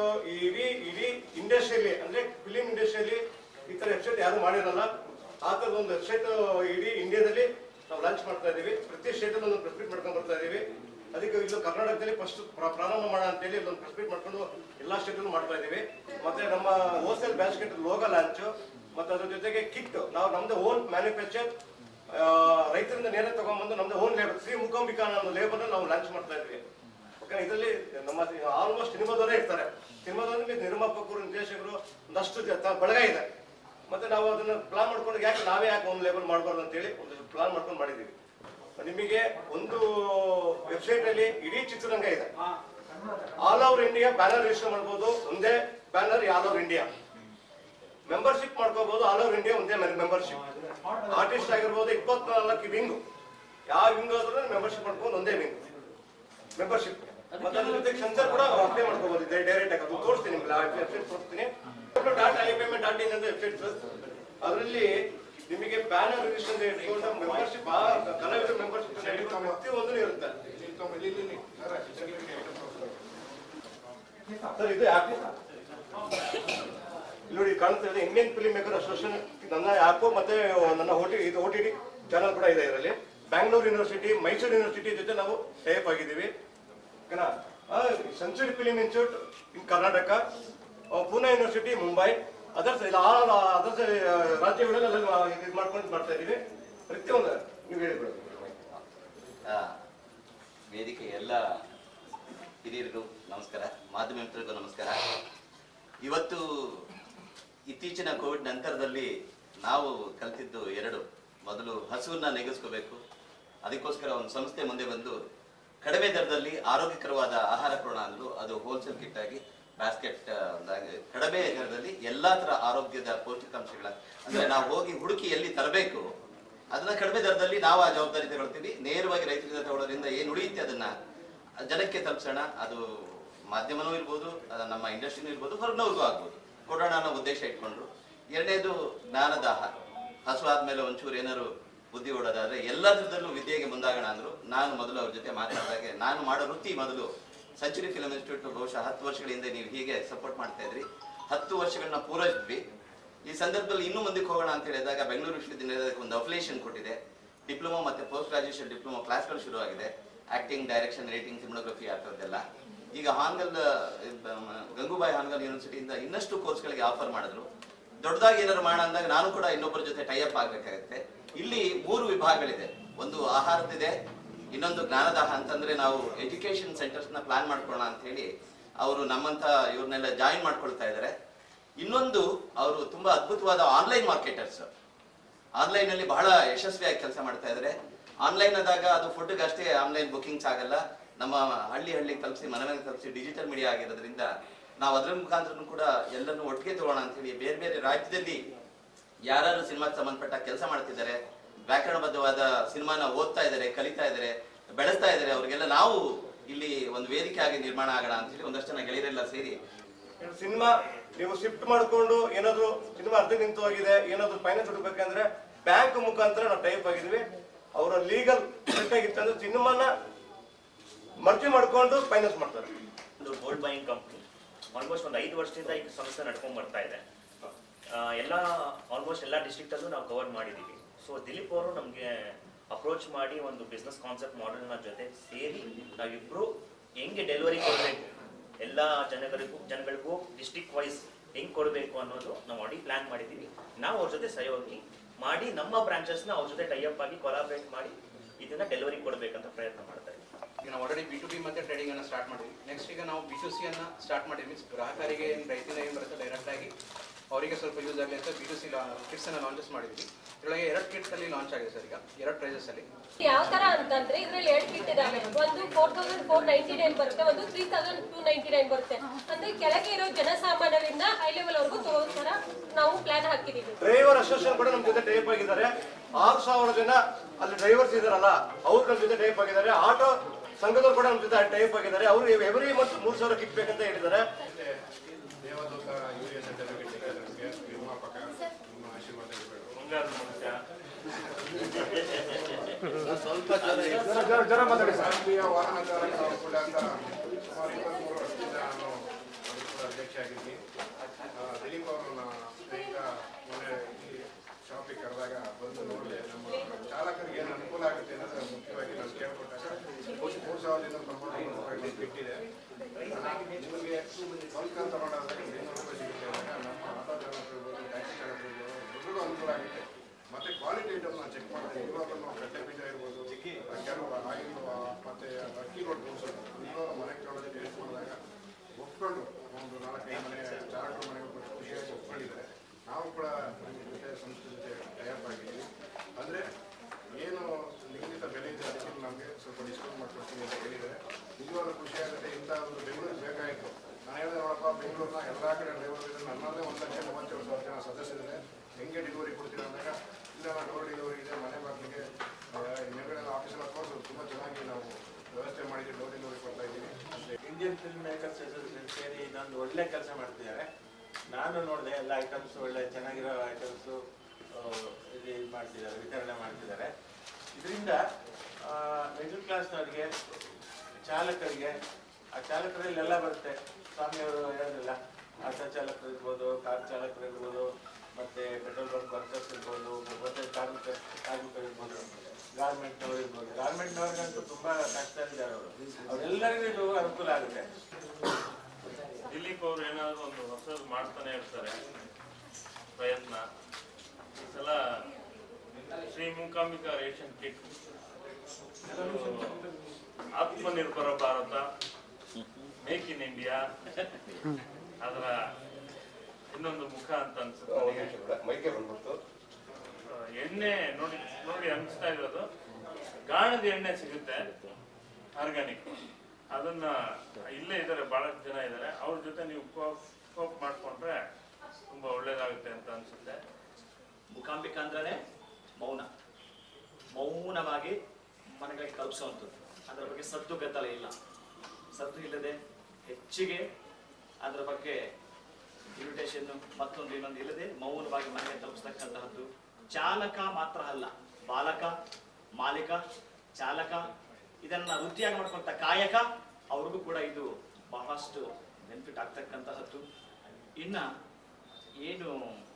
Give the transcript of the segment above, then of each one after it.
ಈ ಇಡೀ ಇಡೀ ಇಂಡಸ್ಟ್ರಿಯಲ್ಲಿ ಅಂದ್ರೆ ಫಿಲಿಂ ಇಂಡಸ್ಟ್ರಿಯಲ್ಲಿ ಈ ತರ ವೆಬ್ಸೈಟ್ ಯಾರು ಮಾಡಿರಲ್ಲ ಆ ಥರದ ಒಂದು ವೆಬ್ಸೈಟ್ ಇಡೀ ಇಂಡಿಯಾದಲ್ಲಿ ನಾವು ಲಾಂಚ್ ಮಾಡ್ತಾ ಇದೀವಿ ಪ್ರತಿ ಸ್ಟೇಟ್ ಒಂದು ಪ್ರೆಸ್ ಮೀಟ್ ಮಾಡ್ಕೊಂಡು ಬರ್ತಾ ಇದೀವಿ ಅದಕ್ಕೆ ಇಲ್ಲೂ ಕರ್ನಾಟಕದಲ್ಲಿ ಫಸ್ಟ್ ಪ್ರಾರಂಭ ಮಾಡೋಣ ಅಂತೇಳಿ ಇಲ್ಲೊಂದು ಪ್ರೆಸ್ ಮೀಟ್ ಮಾಡ್ಕೊಂಡು ಎಲ್ಲಾ ಸ್ಟೇಟಲ್ಲೂ ಮಾಡ್ತಾ ಇದೀವಿ ಮತ್ತೆ ನಮ್ಮ ಹೋಲ್ಸೇಲ್ ಬ್ಯಾಸ್ಕೆಟ್ ಲೋಗ ಲಾಂಚ್ ಮತ್ತೆ ಅದ್ರ ಜೊತೆಗೆ ಕಿಟ್ ನಾವು ನಮ್ದು ಓನ್ ಮ್ಯಾನುಫ್ಯಾಕ್ಚರ್ ರೈತರಿಂದ ನೇರ ತಗೊಂಡ್ಬಂದು ನಮ್ದು ಓನ್ ಲೇಬರ್ ಶ್ರೀ ಮುಖಾಂಬಿಕಾ ಅನ್ನೋ ಲೇಬರ್ ನಾವು ಲಾಂಚ್ ಮಾಡ್ತಾ ಇದ್ವಿ ಯಾಕಂದ್ರೆ ಇದರಲ್ಲಿ ನಮ್ಮ ಆಲ್ಮೋಸ್ಟ್ ಸಿನಿಮಾದವರೇ ಇರ್ತಾರೆ ಸಿನಿಮಾದಲ್ಲಿ ನಿರ್ಮಾಪಕರು ನಿರ್ದೇಶಕರು ಒಂದಷ್ಟು ಜ- ತ- ಬಳಗ ಇದೆ ಮತ್ತೆ ನಾವು ಅದನ್ನ ಪ್ಲಾನ್ ಮಾಡ್ಕೊಂಡು ಯಾಕೆ ನಾವೇ ಯಾಕೆ ಒಂದು ಲೇಬಲ್ ಮಾಡಬಾರ್ದು ಅಂತೇಳಿ ಒಂದು ಪ್ಲಾನ್ ಮಾಡ್ಕೊಂಡು ಮಾಡಿದೀವಿ ನಿಮಗೆ ಒಂದು ವೆಬ್ಸೈಟ್ ಅಲ್ಲಿ ಇಡೀ ಚಿತ್ರರಂಗ ಇದೆ all over India banner register ಮಾಡ್ಬೋದು ಒಂದೇ banner all over India membership ಮಾಡ್ಕೋಬಹುದು ಆಲ್ ಓವರ್ ಇಂಡಿಯಾ ಒಂದೇ ಮೆಂಬರ್ಶಿಪ್ ಆರ್ಟಿಸ್ಟ್ ಆಗಿರ್ಬೋದು ಇಪ್ಪತ್ನಾಲ್ಕು ವಿಂಗ್ ಯಾವ ವಿಂಗ್ ಆದ್ರೂ ಮೆಂಬರ್ಶಿಪ್ ಮಾಡ್ಕೊಂಡು ಒಂದೇ ವಿಂಗ್ ಮೆಂಬರ್ಶಿಪ್ ಮತ್ತೆ ಅದ್ರ ಜೊತೆಗೆ ಸೆನ್ಸರ್ ಕೂಡ ಅಪ್ಲೈ ಮಾಡ್ಕೋಬಹುದು ಡೈರೆಕ್ಟ್ ಆಗಿ ಅದು ತೋರಿಸ್ತೀನಿ ನಿಮ್ಗೆ ವೆಬ್ಸೈಟ್ ತೋರಿಸ್ತೀನಿ dot I payment dot in ಅಂತ ವೆಬ್ಸೈಟ್ ಅದರಲ್ಲಿ ನಿಮಗೆ ಬ್ಯಾನರ್ ರಿಜಿಸ್ಟರ್ ಇಟ್ಕೊಂಡು ಮೆಂಬರ್ಶಿಪ್ ಕಲಾವಿದರ ಮೆಂಬರ್ಶಿಪ್ ಪ್ರತಿಯೊಂದು ಇರುತ್ತೆ ಸರ್ ಇದು ಆ್ಯಪ್ ಇಲ್ಲಿ ನೋಡಿ ಕಾಣ್ತಾ ಇದೆ ಇಂಡಿಯನ್ ಫಿಲ್ಮ್ ಮೇಕರ್ ಅಸೋಸಿಯೇಷನ್ ನನ್ನ ಆ್ಯಪ್ ಮತ್ತೆ ನನ್ನ ಓಟಿ ಇದು ಓ ಟಿ ಟಿ ಚಾನಲ್ ಕೂಡ ಇದೆ ಇದರಲ್ಲಿ ಬ್ಯಾಂಗ್ಳೂರ್ ಯೂನಿವರ್ಸಿಟಿ ಮೈಸೂರು ಯೂನಿವರ್ಸಿಟಿ ಜೊತೆ ನಾವು ಟೈಪ್ ಆಗಿದ್ದೀವಿ ಓಕೆನಾ century film institute in Karnataka ಆ, ಪೂನಾ ಯೂನಿವರ್ಸಿಟಿ ಮುಂಬೈ ಅದರ್ಸ್ ಇಲ್ಲ ಅದರ್ಸ್ ರಾಜ್ಯಗಳಲ್ಲಿ ಅಲ್ಲಿ ಇದು ಮಾಡ್ಕೊಂಡು ಮಾಡ್ತಾ ಇದ್ದೀವಿ ಪ್ರತಿಯೊಂದು ನೀವು ಹೇಳಿಬಿಡೋದು ಆ, ವೇದಿಕೆ ಎಲ್ಲ ಹಿರಿಯರಿಗೂ ನಮಸ್ಕಾರ ಮಾಧ್ಯಮ ಮಿತ್ರರಿಗೂ ನಮಸ್ಕಾರ ಇವತ್ತು ಇತ್ತೀಚಿನ ಕೋವಿಡ್ ನಂತರದಲ್ಲಿ ನಾವು ಕಲ್ತಿದ್ದು ಎರಡು ಮೊದಲು ಹಸುವನ್ನ ನೆಗೆಸ್ಕೋಬೇಕು ಅದಕ್ಕೋಸ್ಕರ ಒಂದು ಸಂಸ್ಥೆ ಮುಂದೆ ಬಂದು ಕಡಿಮೆ ದರದಲ್ಲಿ ಆರೋಗ್ಯಕರವಾದ ಆಹಾರ ಕೊಡೋಣ ಅಂದ್ರು ಅದು ಹೋಲ್ಸೇಲ್ ಕಿಟ್ ಆಗಿ ಬ್ಯಾಸ್ಕೆಟ್ ಕಡಿಮೆ ದರದಲ್ಲಿ ಎಲ್ಲಾ ತರ ಆರೋಗ್ಯದ ಪೌಷ್ಟಿಕಾಂಶಗಳ ಅಂದ್ರೆ ನಾವು ಹೋಗಿ ಹುಡುಕಿ ಎಲ್ಲಿ ತರಬೇಕು ಅದನ್ನ ಕಡಿಮೆ ದರದಲ್ಲಿ ನಾವು ಆ ಜವಾಬ್ದಾರಿ ತಗೊಳ್ತೀವಿ ನೇರವಾಗಿ ರೈತರಿಂದ ತಗೊಳ್ಳೋದ್ರಿಂದ ಏನು ಉಳಿಯುತ್ತೆ ಅದನ್ನ ಜನಕ್ಕೆ ತಲುಪಿಸೋಣ ಅದು ಮಾಧ್ಯಮನೂ ಇರ್ಬೋದು ಅಹ್ ನಮ್ಮ ಇಂಡಸ್ಟ್ರಿನೂ ಇರ್ಬೋದು ಹೊರಗಿನವ್ರಿಗೂ ಆಗ್ಬೋದು ಕೊಡೋಣ ಅನ್ನೋ ಉದ್ದೇಶ ಇಟ್ಕೊಂಡ್ರು ಎರಡನೇದು ಜ್ಞಾನದಾಹ ಹಸು ಆದ್ಮೇಲೆ ಒಂಚೂರು ಏನಾದ್ರು ಬುದ್ಧಿ ಓಡೋದಾದ್ರೆ ಎಲ್ಲದರದಲ್ಲೂ ವಿದ್ಯೆಗೆ ಮುಂದಾಗೋಣ ಅಂದ್ರು ನಾನು ಮೊದಲು ಅವ್ರ ಜೊತೆ ಮಾತನಾಡಿದಾಗೆ ನಾನು ಮಾಡೋ ವೃತ್ತಿ ಮೊದಲು ಸೆಂಚುರಿ ಫಿಲ್ಮ್ ಇನ್ಸ್ಟಿಟ್ಯೂಟ್ ಬಹುಶಃ ಹತ್ತು ವರ್ಷಗಳ ಹಿಂದೆ ನೀವು ಹೀಗೆ ಸಪೋರ್ಟ್ ಮಾಡ್ತಾ ಇದ್ರಿ ಹತ್ತು ವರ್ಷಗಳನ್ನ ಪೂರೈಸಿದ್ವಿ ಈ ಸಂದರ್ಭದಲ್ಲಿ ಇನ್ನೂ ಮುಂದಕ್ಕೆ ಹೋಗೋಣ ಅಂತ ಹೇಳಿದಾಗ ಬೆಂಗಳೂರು ವಿಶ್ವವಿದ್ಯಾನಿಲಯಕ್ಕೆ ಒಂದು ಅಫಿಲಿಯೇಷನ್ ಕೊಟ್ಟಿದೆ ಡಿಪ್ಲೊಮಾ ಮತ್ತೆ ಪೋಸ್ಟ್ ಗ್ರಾಜುಯೇಷನ್ ಡಿಪ್ಲೊಮಾ ಕ್ಲಾಸ್ಗಳು ಶುರು ಆಗಿದೆ ಆಕ್ಟಿಂಗ್ ಡೈರೆಕ್ಷನ್ ರೇಟಿಂಗ್ ಸಿನಿಮೋಗ್ರಫಿ ಆ ಥರದ್ದೆಲ್ಲ ಈಗ ಹಾನ್ಗಲ್ ಅಹ್, ಗಂಗೂಬಾಯಿ ಹಾನ್ಗಲ್ ಯೂನಿವರ್ಸಿಟಿಯಿಂದ ಇನ್ನಷ್ಟು ಕೋರ್ಸ್ಗಳಿಗೆ ಆಫರ್ ಮಾಡಿದ್ರು ದೊಡ್ಡದಾಗಿ ಏನಾದ್ರು ಮಾಡೋಣ ಅಂದಾಗ ನಾನು ಕೂಡ ಇನ್ನೊಬ್ಬರ ಜೊತೆ ಟೈಅಪ್ ಆಗ್ಬೇಕಾಗತ್ತೆ ಇಲ್ಲಿ ಮೂರು ವಿಭಾಗಗಳಿದೆ ಒಂದು ಆಹಾರದಿದೆ ಇನ್ನೊಂದು ಜ್ಞಾನದಾಹ ಅಂತಂದ್ರೆ ನಾವು ಎಜುಕೇಶನ್ ಸೆಂಟರ್ಸ್ ನ ಪ್ಲಾನ್ ಮಾಡ್ಕೊಳ್ಳೋಣ ಅಂತ ಹೇಳಿ ಅವರು ನಮ್ಮಂತ ಇವ್ರನ್ನೆಲ್ಲ ಜಾಯಿನ್ ಮಾಡ್ಕೊಳ್ತಾ ಇದ್ದಾರೆ ಇನ್ನೊಂದು ಅವರು ತುಂಬಾ ಅದ್ಭುತವಾದ ಆನ್ಲೈನ್ ಮಾರ್ಕೆಟರ್ಸ್ ಆನ್ಲೈನ್ ಅಲ್ಲಿ ಬಹಳ ಯಶಸ್ವಿಯಾಗಿ ಕೆಲಸ ಮಾಡ್ತಾ ಇದ್ದಾರೆ ಆನ್ಲೈನ್ ಆದಾಗ ಅದು ಫುಡ್ಗೆ ಅಷ್ಟೇ ಆನ್ಲೈನ್ ಬುಕಿಂಗ್ಸ್ ಆಗಲ್ಲ ನಮ್ಮ ಹಳ್ಳಿ ಹಳ್ಳಿ ತಲುಪಿಸಿ ಮನೆ ಮನೆಗೆ ತಲುಪಿಸಿ ಡಿಜಿಟಲ್ ಮೀಡಿಯಾ ಆಗಿರೋದ್ರಿಂದ ನಾವು ಅದರ ಮುಖಾಂತರ ಕೂಡ ಎಲ್ಲರನ್ನು ಒಟ್ಟಿಗೆ ತಗೊಳ್ಳೋಣ ಅಂತ ಹೇಳಿ ಬೇರೆ ಬೇರೆ ರಾಜ್ಯದಲ್ಲಿ ಯಾರು ಸಿನಿಮಾಗೆ ಸಂಬಂಧಪಟ್ಟ ಕೆಲಸ ಮಾಡ್ತಿದ್ದಾರೆ ವ್ಯಾಕರಣಬದ್ಧವಾದ ಸಿನಿಮಾನ ಓದ್ತಾ ಇದ್ದಾರೆ ಕಲಿತಾ ಇದ್ದಾರೆ ಬೆಳೆಸ್ತಾ ಇದ್ದಾರೆ ಅವ್ರಿಗೆಲ್ಲ ನಾವು ಇಲ್ಲಿ ಒಂದು ವೇದಿಕೆ ಆಗಿ ನಿರ್ಮಾಣ ಆಗೋಣ ಅಂತ ಹೇಳಿ ಒಂದಷ್ಟು ಜನ ಗೆಳೆಯರೆಲ್ಲ ಸೇರಿ ಸಿನಿಮಾ ನೀವು ಶಿಫ್ಟ್ ಮಾಡ್ಕೊಂಡು ಏನಾದ್ರು ಸಿನಿಮಾ ಅರ್ಧ ನಿಂತು ಹೋಗಿದೆ ಏನಾದ್ರು ಫೈನಾನ್ಸ್ ಹುಡುಕ್ಬೇಕಂದ್ರೆ ಬ್ಯಾಂಕ್ ಮುಖಾಂತರ ನಾವು ಟೈಪ್ ಆಗಿದ್ವಿ ಅವರ ಲೀಗಲ್ ಸೆಟ್ ಆಗಿತ್ತು ಅಂದ್ರೆ ಸಿನಿಮಾನ ಮರ್ಜಿ ಮಾಡ್ಕೊಂಡು ಫೈನಾನ್ಸ್ ಮಾಡ್ತಾರೆ ಒಂದು ಗೋಲ್ಡ್ ಬೈಯಿಂಗ್ ಕಂಪ್ನಿ ಆಲ್ಮೋಸ್ಟ್ ಒಂದು ಐದು ವರ್ಷದಿಂದ ಈ ಸಂಸ್ಥೆ ನಡ್ಕೊಂಡ್ ಬರ್ತಾ ಇದೆ ಆ, ಎಲ್ಲ ಆಲ್ಮೋಸ್ಟ್ ಎಲ್ಲ ಡಿಸ್ಟ್ರಿಕ್ಟ್ ಅಲ್ಲೂ ನಾವು ಕವರ್ ಮಾಡಿದೀವಿ ಸೊ ದಿಲೀಪ್ ಅವರು ನಮಗೆ ಅಪ್ರೋಚ್ ಮಾಡಿ ಒಂದು ಬಿಸ್ನೆಸ್ ಕಾನ್ಸೆಪ್ಟ್ ಮಾಡೆಲ್ನ ಜೊತೆ ಸೇರಿ ನಾವಿಬ್ರು ಹೆಂಗೆ ಡೆಲಿವರಿ ಕೊಡಬೇಕು ಎಲ್ಲ ಜನಗಳಿಗೂ ಜನಗಳಿಗೂ ಡಿಸ್ಟ್ರಿಕ್ಟ್ ವೈಸ್ ಹೆಂಗ್ ಕೊಡಬೇಕು ಅನ್ನೋದು ನಾವು ಆಡಿ ಪ್ಲಾನ್ ಮಾಡಿದೀವಿ ನಾವು ಅವ್ರ ಜೊತೆ ಸಹಯೋಗಿ ಮಾಡಿ ನಮ್ಮ ಬ್ರಾಂಚಸ್ನ ಅವ್ರ ಜೊತೆ ಟೈಅಪ್ ಆಗಿ ಕೊಲಾಬ್ರೇಟ್ ಮಾಡಿ ಇದನ್ನ ಡೆಲಿವರಿ ಕೊಡಬೇಕಂತ ಪ್ರಯತ್ನ ಮಾಡ್ತಾರೆ ಈಗ ನಾವು ಆಲ್ರೆಡಿ ಬಿ ಟು ಬಿ ಮತ್ತೆ ಟ್ರೇಡಿಂಗ್ ಅನ್ನ ಸ್ಟಾರ್ಟ್ ಮಾಡಿದ್ವಿ ನೆಕ್ಸ್ಟ್ ಈಗ ನಾವು ಬಿ ಟು ಸಿ ಅನ್ನ ಸ್ಟಾರ್ಟ್ ಮಾಡಿದ್ವಿ ಮೀನ್ಸ್ ಗ್ರಾಹಕರಿಗೆ ಏನು ರೈತನ ಏನು ಬರುತ್ತೆ ಡೈರೆಕ್ಟ್ ಆಗಿ ಅವರಿಗೆ ಸ್ವಲ್ಪ ಯೂಸ್ ಆಗಲಿ ಅಂತ ಬಿ ಟು ಸಿ ಕಿಟ್ಸ್ ಅನ್ನ ಲಾಂಚಸ್ ಮಾಡಿದ್ವಿ ಇದರೊಳಗೆ ಎರಡು ಕಿಟ್ಸ್ ಅಲ್ಲಿ ಲಾಂಚ್ ಆಗಿದೆ ಸರ್ ಈಗ ಎರಡು ಪ್ರೈಸಸ್ ಅಲ್ಲಿ ಯಾವ ತರ ಅಂತಂದ್ರೆ ಇದ್ರಲ್ಲಿ ಎರಡು ಕಿಟ್ ಇದಾವೆ ಒಂದು four thousand four ninety nine ಬರುತ್ತೆ ಒಂದು three thousand two ninety nine ಬರುತ್ತೆ ಅಂದ್ರೆ ಕೆಳಗೆ ಇರೋ ಜನಸಾಮಾನ್ಯರಿಂದ ಹೈ ಲೆವೆಲ್ ವರೆಗೂ ತಗೋ ತರ ನಾವು ಪ್ಲಾನ್ ಹಾಕಿದೀವಿ ಡ್ರೈವರ್ ಅಸೋಸಿಯೇಷನ್ ಕೂಡ ನಮ್ಮ ಜೊತೆ ಟೈಪ್ ಆಗಿದ್ದಾರೆ ಆರು ಸಾವಿರ ಜನ ಅಲ್ಲಿ ಡ್ರೈವರ್ಸ್ ಇದಾರಲ್ಲ ಅವ್ರು ನಮ್ಮ ಜೊತೆ ಟೈಪ್ ಆಗಿದ್ದಾರೆ ಆಟೋ ಸಂಘದವ್ರು ಕೂಡ ನಮ್ಮ ಜೊತೆ ಟೈಪ್ ಆಗಿದ್ದಾರೆ ಅವರು ಎವ್ರಿ ಮಂತ್ ಮೂರ್ ಸಾವಿರ ಕಿಟ್ ಬೇಕಂತ ಹೇಳಿದ್ದಾರೆ ದೇವದೂತ ಯೂರಿಯಾ ಸರ್ಟಿಫಿಕೇಟ್ ಸಿಕ್ಕಿದೆ ನಮಗೆ ನಿರ್ಮಾಪಕ ನಿಮ್ಮ ಆಶೀರ್ವಾದ ಇರಬೇಕು ರಾಷ್ಟ್ರೀಯ ವಾಹನ ಚಾಲಕ ಒಕ್ಕೂಟ ಅಂತ ಸುಮಾರು ಇಪ್ಪತ್ಮೂರು ವರ್ಷದಿಂದ ನಾನು ಅದಕ್ಕೆ ಅಧ್ಯಕ್ಷ ಬಿಟ್ಟಿದೆ ನಿಮಗೆ ಬಲ್ಕ್ ಅಂತ ಮಾಡೋದಾಗ ಇನ್ನೂರು ರೂಪಾಯಿ ಸಿಗುತ್ತೆ ಅಂದಾಗ ನಮ್ಮ ಆಟೋ ಚಾಲಕರು ಇರ್ಬೋದು ಟ್ಯಾಕ್ಸಿ ಚಾಲಕರು ಇರ್ಬೋದು ಎಲ್ರಿಗೂ ಅನುಕೂಲ ಆಗುತ್ತೆ ಮತ್ತೆ ಕ್ವಾಲಿಟಿ ಐಟಮ್ ನಾವು ಚೆಕ್ ಮಾಡಿದ್ರೆ ಇವಾಗಲೂ ನಾವು ಕಡಲೆ ಬೀಜ ಇರ್ಬೋದು ಕೆಲವು ಆಯಿಲ್ ಮತ್ತೆ ಅಕ್ಕಿ ರೋಡ್ ಇವಾಗ ಮನೆ ಕೆಳಗೆ ಟೇಸ್ಟ್ ಮಾಡಿದಾಗ ಒಪ್ಕೊಂಡು ಒಂದು ನಾಲ್ಕೈದು ಮನೆ ಚಾಲಕರು ಮನೆಗೆ ಕೊಟ್ಟು ಖುಷಿಯಾಗಿ ಒಪ್ಕೊಂಡಿದ್ದಾರೆ ನಾವು ಕೂಡ ನಿಮ್ಮ ಜೊತೆ ಸಂಸ್ಥೆ ಜೊತೆ ಟೈಪ್ ಆಗಿದ್ದೀವಿ ಅಂದರೆ ಏನು ನಿಗದಿತ ಬೆಲೆ ಇದೆ ಅದಕ್ಕೆ ನಮಗೆ ಸ್ವಲ್ಪ ಡಿಸ್ಕೌಂಟ್ ಮಾಡ್ಕೊಡ್ತೀನಿ ಅಂತ ಹೇಳಿದರೆ ನಿಜವಾಗ್ಲೂ ಖುಷಿ ಆಗುತ್ತೆ ಇಂಥ ಒಂದು ಬೆಂಗಳೂರಿಗೆ ಬೇಕಾಯಿತು ನಾನು ಹೇಳಿದೆ ನೋಡಪ್ಪ ಬೆಂಗಳೂರಿನ ಎಲ್ಲ ಕಡೆ ಡ್ರೈವರ್ ಇದೆ ನನ್ನಲ್ಲೇ ಒಂದು ಲಕ್ಷ ಮೂವತ್ತೇಳು ಸಾವಿರ ಜನ ಸದಸ್ಯರಿದೆ ಹೆಂಗೆ ಡೆಲಿವರಿ ಕೊಡ್ತೀರಾ ಅಂದಾಗ ಇಲ್ಲ ನಾನು ಡೋರ್ ಡೆಲಿವರಿ ಇದೆ ಮನೆ ಬಾಗಿಲಿಗೆ ಮೇಲ್ಗಡೆ ಆಫೀಸಲ್ಲಿ ತೋರಿಸು ತುಂಬ ಚೆನ್ನಾಗಿ ನಾವು ವ್ಯವಸ್ಥೆ ಮಾಡಿದ್ದೀವಿ ಡೋರ್ ಡೆಲಿವರಿ ಕೊಡ್ತಾ ಇದ್ದೀವಿ ಅಷ್ಟೇ ಇಂಡಿಯನ್ ಫಿಲ್ಮ್ ಮೇಕರ್ಸ್ ಅಸೋಸಿಯೇಷನ್ ಸೇರಿ ಇದೊಂದು ಒಳ್ಳೆ ಕೆಲಸ ಮಾಡ್ತಿದ್ದಾರೆ ನಾನು ನೋಡಿದೆ ಎಲ್ಲ ಐಟಮ್ಸ್ ಒಳ್ಳೆ ಚೆನ್ನಾಗಿರೋ ಐಟಮ್ಸು ಇದು ಇದು ಮಾಡ್ತಿದ್ದಾರೆ ವಿತರಣೆ ಮಾಡ್ತಿದ್ದಾರೆ ಇದರಿಂದ ಮಿಡಲ್ ಕ್ಲಾಸ್ನವರಿಗೆ ಚಾಲಕರಿಗೆ ಆ ಚಾಲಕರಲ್ಲಿ ಎಲ್ಲ ಬರುತ್ತೆ ಸ್ವಾಮಿಯವರು ಹೇಳೋದಿಲ್ಲ ಆಟೋ ಚಾಲಕರು ಇರ್ಬೋದು ಕಾರ್ ಚಾಲಕರು ಇರ್ಬೋದು ಮತ್ತೆ ಪೆಟ್ರೋಲ್ ಬಂಕ್ ವರ್ಕರ್ಸ್ ಇರ್ಬೋದು ಮತ್ತೆ ಕಾರ್ಮಿಕ ಕಾರ್ಮಿಕರು ಇರ್ಬೋದು ಗಾರ್ಮೆಂಟ್ನವ್ರು ಇರ್ಬೋದು ಗಾರ್ಮೆಂಟ್ನವ್ರಿಗಂತೂ ತುಂಬಾ ಕಷ್ಟ ಇದ್ದಾರೆ ಅವರು ಅವರೆಲ್ಲರಿಗೂ ಇದು ಅನುಕೂಲ ಆಗುತ್ತೆ ದಿಲೀಪ್ ಅವ್ರು ಏನಾದ್ರು ಒಂದು ಹೊಸದು ಮಾಡ್ತಾನೆ ಇರ್ತಾರೆ ಪ್ರಯತ್ನ ಈ ಸಲ Shri Mookambika ration kit Atmanirbhar Bharat make in India ಅದರ ಇನ್ನೊಂದು ಮುಖ ಅಂತ ಅನ್ಸುತ್ತೆ ನನಗೆ. ಮೈಕೆ ಬಂದ್ಬಿಡ್ತು ಆ, ಎಣ್ಣೆ ನೋಡಿ ನೋಡಿ ಅನಿಸ್ತಾ ಇರೋದು ಗಾಣದ ಎಣ್ಣೆ ಸಿಗುತ್ತೆ ಆರ್ಗಾನಿಕ್ ಅದನ್ನ ಇಲ್ಲೇ ಇದ್ದಾರೆ ಬಹಳಷ್ಟು ಜನ ಇದ್ದಾರೆ ಅವ್ರ ಜೊತೆ ನೀವು ಕೋಪ್ ಕೋಪ್ ಮಾಡ್ಕೊಂಡ್ರೆ ತುಂಬಾ ಒಳ್ಳೇದಾಗುತ್ತೆ ಅಂತ ಅನ್ಸುತ್ತೆ ಮೂಕಾಂಬಿಕಾ ಅಂದ್ರೆ ಮೌನ ಮೌನವಾಗಿ ಮನೆಗಳಿಗೆ ಕಲ್ಪಿಸುವಂಥದ್ದು ಅದರ ಬಗ್ಗೆ ಸದ್ದು ಗದ್ದಲ ಇಲ್ಲ ಸದ್ದು ಇಲ್ಲದೆ ಹೆಚ್ಚಿಗೆ ಅದರ ಬಗ್ಗೆ ಇನ್ವಿಟೇಷನ್ ಮತ್ತೊಂದು ಇನ್ನೊಂದು ಇಲ್ಲದೆ ಮೌನವಾಗಿ ಮನೆಗೆ ತಲುಪಿಸ್ತಕ್ಕಂತಹದ್ದು ಚಾಲಕ ಮಾತ್ರ ಅಲ್ಲ ಬಾಲಕ ಮಾಲೀಕ ಚಾಲಕ ಇದನ್ನ ವೃತ್ತಿಯಾಗಿ ಮಾಡ್ಕೊಂತ ಕಾಯಕ ಅವ್ರಿಗೂ ಕೂಡ ಇದು ಬಹಳಷ್ಟು ಬೆನಿಫಿಟ್ ಆಗ್ತಕ್ಕಂತಹದ್ದು ಇನ್ನ ಏನು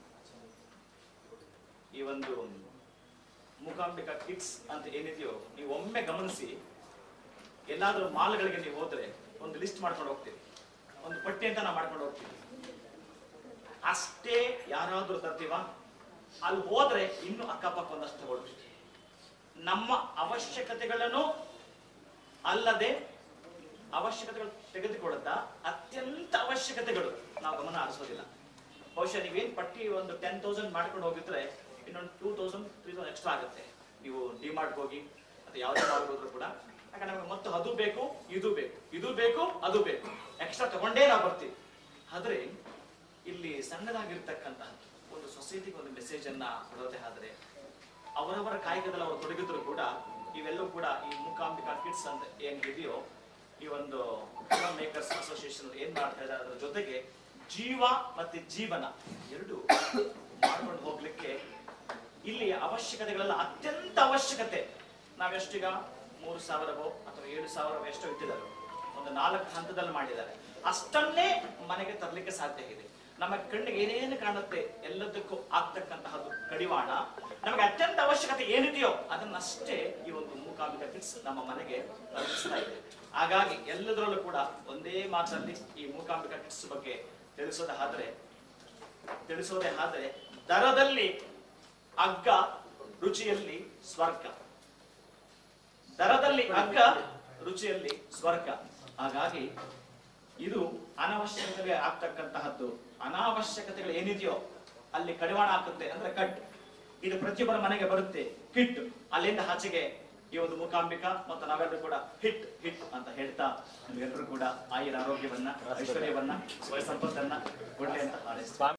ಈ ಒಂದು ಮೂಕಾಂಬಿಕಾ ಕಿಟ್ಸ್ ಅಂತ ಏನಿದೆಯೋ ನೀವು ಒಮ್ಮೆ ಗಮನಿಸಿ ಎಲ್ಲಾದ್ರೂ ಮಾಲ್ಗಳಿಗೆ ನೀವು ಹೋದ್ರೆ ಒಂದು ಲಿಸ್ಟ್ ಮಾಡ್ಕೊಂಡು ಹೋಗ್ತೀವಿ ಒಂದು ಪಟ್ಟಿ ಅಂತ ನಾವು ಮಾಡ್ಕೊಂಡು ಹೋಗ್ತೀವಿ ಅಷ್ಟೇ ಯಾರಾದ್ರೂ ತರ್ತೀವ ಅಲ್ಲಿ ಹೋದ್ರೆ ಇನ್ನು ಅಕ್ಕಪಕ್ಕ ಒಂದಷ್ಟು ತಗೊಳ್ತೀವಿ ನಮ್ಮ ಅವಶ್ಯಕತೆಗಳನ್ನು ಅಲ್ಲದೆ ಅವಶ್ಯಕತೆಗಳು ತೆಗೆದುಕೊಳ್ಳುತ್ತ ಅತ್ಯಂತ ಅವಶ್ಯಕತೆಗಳು ನಾವು ಗಮನ ಹರಿಸೋದಿಲ್ಲ ಬಹುಶಃ ನೀವೇನ್ ಪಟ್ಟಿ ಒಂದು ಟೆನ್ ತೌಸಂಡ್ ಮಾಡ್ಕೊಂಡು ಹೋಗಿದ್ರೆ ಇನ್ನೊಂದು two thousand three thousand extra ಆಗುತ್ತೆ ನೀವು ಡಿಮಾರ್ಟ್ ಹೋಗಿ ಅಥವಾ ಯಾವುದೇ ಮಾಲ್ ಹೋದ್ರು ಕೂಡ ಯಾಕಂದ್ರೆ ನಮಗೆ ಮತ್ತು ಅದು ಬೇಕು ಇದು ಬೇಕು ಇದು ಬೇಕು ಅದು ಬೇಕು ಎಕ್ಸ್ಟ್ರಾ ತಗೊಂಡೇ ನಾವು ಬರ್ತೀವಿ ಆದ್ರೆ ಇಲ್ಲಿ ಸಣ್ಣದಾಗಿರ್ತಕ್ಕಂತಹ ಒಂದು ಸೊಸೈಟಿಗೆ ಒಂದು ಮೆಸೇಜ್ ಅನ್ನ ಕೊಡೋದೇ ಆದ್ರೆ ಅವರವರ ಕಾಯಕದಲ್ಲಿ ಅವರು ತೊಡಗಿದ್ರು ಕೂಡ ಇವೆಲ್ಲವೂ ಕೂಡ ಈ ಮೂಕಾಂಬಿಕಾ ಕಿಡ್ಸ್ ಅಂತ ಏನ್ ಇದೆಯೋ ಈ ಒಂದು ಮೇಕರ್ಸ್ ಅಸೋಸಿಯೇಷನ್ ಏನ್ ಮಾಡ್ತಾ ಇದ್ದಾರೆ ಅದರ ಜೊತೆಗೆ ಜೀವ ಮತ್ತೆ ಜೀವನ ಎರಡು ಮಾಡ್ಕೊಂಡು ಹೋಗ್ಲಿಕ್ಕೆ ಇಲ್ಲಿ ಅವಶ್ಯಕತೆಗಳೆಲ್ಲ ಅತ್ಯಂತ ಅವಶ್ಯಕತೆ ನಾವೆಷ್ಟೀಗ ಮೂರು ಸಾವಿರವೋ ಅಥವಾ ಏಳು ಸಾವಿರವೋ ಎಷ್ಟೋ ಇಟ್ಟಿದ್ದಾರೆ ಒಂದು ನಾಲ್ಕು ಹಂತದಲ್ಲಿ ಮಾಡಿದ್ದಾರೆ ಅಷ್ಟನ್ನೇ ಮನೆಗೆ ತರಲಿಕ್ಕೆ ಸಾಧ್ಯ ಇದೆ ನಮ್ಮ ಕಣ್ಣಿಗೆ ಏನೇನು ಕಾಣುತ್ತೆ ಎಲ್ಲದಕ್ಕೂ ಆಗ್ತಕ್ಕಂತಹದ್ದು ಕಡಿವಾಣ ನಮಗೆ ಅತ್ಯಂತ ಅವಶ್ಯಕತೆ ಏನಿದೆಯೋ ಅದನ್ನಷ್ಟೇ ಈ ಒಂದು ಮೂಕಾಂಬಿಕ ಕಿಟ್ಸ್ ನಮ್ಮ ಮನೆಗೆ ತಲುಪಿಸ್ತಾ ಇದೆ ಹಾಗಾಗಿ ಎಲ್ಲದರಲ್ಲೂ ಕೂಡ ಒಂದೇ ಮಾತಲ್ಲಿ ಈ ಮೂಕಾಂಬಿಕ ಕಿಟ್ಸ್ ಬಗ್ಗೆ ತಿಳಿಸೋದಾದ್ರೆ ತಿಳಿಸೋದೇ ಆದ್ರೆ ದರದಲ್ಲಿ ಅಗ್ಗ ರುಚಿಯಲ್ಲಿ ಸ್ವರ್ಗ ದರದಲ್ಲಿ ಅಗ್ಗ ರುಚಿಯಲ್ಲಿ ಸ್ವರ್ಗ ಹಾಗಾಗಿ ಇದು ಅನವಶ್ಯಕತೆಗೆ ಆಗ್ತಕ್ಕಂತಹದ್ದು ಅನಾವಶ್ಯಕತೆಗಳು ಏನಿದೆಯೋ ಅಲ್ಲಿ ಕಡಿವಾಣ ಹಾಕುತ್ತೆ ಅಂದ್ರೆ ಕಟ್ ಇದು ಪ್ರತಿಯೊಬ್ಬರ ಮನೆಗೆ ಬರುತ್ತೆ ಕಿಟ್ ಅಲ್ಲಿಂದ ಆಚೆಗೆ ಈ ಒಂದು ಮೂಕಾಂಬಿಕಾ ಮತ್ತು ನಾವೆಲ್ಲರೂ ಕೂಡ ಹಿಟ್ ಹಿಟ್ ಅಂತ ಹೇಳ್ತಾ ನಿಮ್ಗೆಲ್ಲರೂ ಕೂಡ ಆಯುರ ಆರೋಗ್ಯವನ್ನ ಐಶ್ವರ್ಯವನ್ನ ಸುಖ ಸಂಪತ್ತನ್ನ ಕೊಡ್ಲಿ ಅಂತ ಹಾರೈಸ್ತೀನಿ